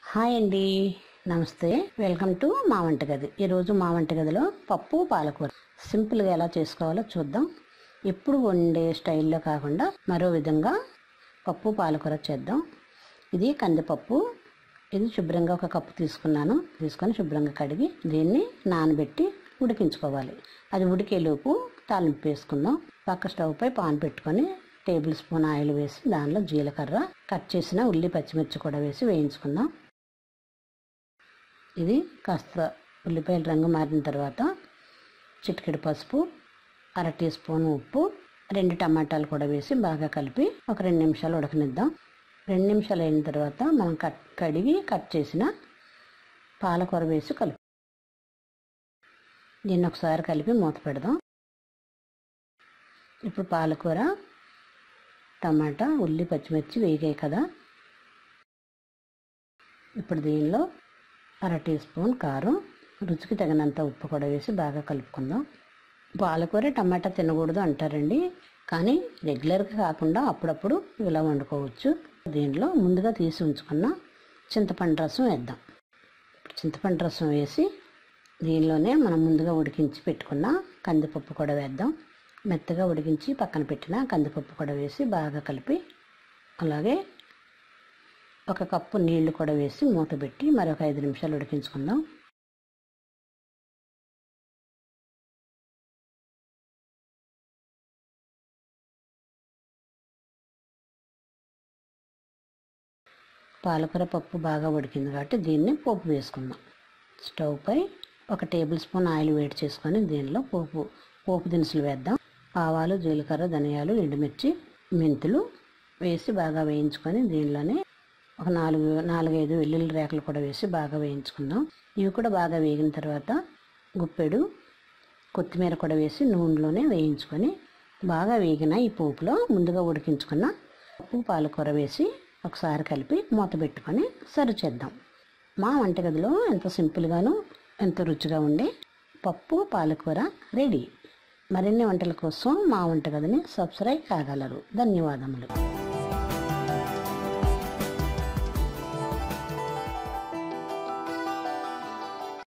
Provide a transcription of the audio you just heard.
hi అండి నమస్తే welcome to మా వంటగది ఈరోజు మా వంటగదిలో పప్పు పాలకూర సింపుల్గా ఎలా చేసుకోవాలో చూద్దాం ఎప్పుడు వండే స్టైల్లో కాకుండా మరో విధంగా పప్పు పాలకూర చేద్దాం ఇది కందిపప్పు ఇది శుభ్రంగా ఒక కప్పు తీసుకున్నాను తీసుకొని శుభ్రంగా కడిగి దీన్ని నానబెట్టి ఉడికించుకోవాలి అది ఉడికేలోపు తాలింపు వేసుకుందాం పక్క స్టవ్ పై పాన్ పెట్టుకొని టేబుల్ స్పూన్ ఆయిల్ వేసి దానిలో జీలకర్ర కట్ చేసిన ఉల్లి పచ్చిమిర్చి కూడా వేసి వేయించుకుందాం ఇది కాస్త ఉల్లిపాయల రంగు మారిన తర్వాత చిటికెడు పసుపు అర టీ స్పూన్ ఉప్పు రెండు టమాటాలు కూడా వేసి బాగా కలిపి ఒక రెండు నిమిషాలు ఉడకనిద్దాం రెండు నిమిషాలు అయిన తర్వాత మనం కట్ కడిగి కట్ చేసిన పాలకూర వేసి కలిపి దీన్ని ఒకసారి కలిపి మూత పెడదాం ఇప్పుడు పాలకూర టమాటా ఉల్లి పచ్చిమిర్చి వేగాయి కదా ఇప్పుడు దీనిలో అర టీ స్పూన్ కారం రుచికి తగినంత ఉప్పు కూడా వేసి బాగా కలుపుకుందాం పాలకూర టమాటా తినకూడదు అంటారండి కానీ రెగ్యులర్గా కాకుండా అప్పుడప్పుడు ఇలా వండుకోవచ్చు దీనిలో ముందుగా తీసి ఉంచుకున్న చింతపండు రసం వేద్దాం చింతపండు రసం వేసి దీనిలోనే మనం ముందుగా ఉడికించి పెట్టుకున్న కందిపప్పు కూడా వేద్దాం మెత్తగా ఉడికించి పక్కన పెట్టిన కందిపప్పు కూడా వేసి బాగా కలిపి అలాగే ఒక కప్పు నీళ్లు కూడా వేసి మూత పెట్టి మరొక ఐదు నిమిషాలు ఉడికించుకుందాం పాలకూర పప్పు బాగా ఉడికింది కాబట్టి దీన్ని పోపు వేసుకుందాం స్టవ్ పై ఒక టేబుల్ స్పూన్ ఆయిల్ వేడి చేసుకొని దీనిలో పోపు పోపు దినుసులు వేద్దాం ఆవాలు జీలకర్ర ధనియాలు ఎండుమిర్చి మెంతులు వేసి బాగా వేయించుకొని దీనిలోనే ఒక నాలుగు నాలుగైదు వెల్లుల్లి రేకలు కూడా వేసి బాగా వేయించుకుందాం ఇవి కూడా బాగా వేగిన తర్వాత గుప్పెడు కొత్తిమీర కూడా వేసి నూనెలోనే వేయించుకొని బాగా వేగిన ఈ పోపులో ముందుగా ఉడికించుకున్న పప్పు పాలకూర వేసి ఒకసారి కలిపి మూత పెట్టుకొని సర్వ్ చేద్దాం మా వంటగదిలో ఎంత సింపుల్గాను ఎంతో రుచిగా ఉండే పప్పు పాలకూర రెడీ మరిన్ని వంటల కోసం మా వంటగదిని సబ్స్క్రైబ్ కాగలరు ధన్యవాదములు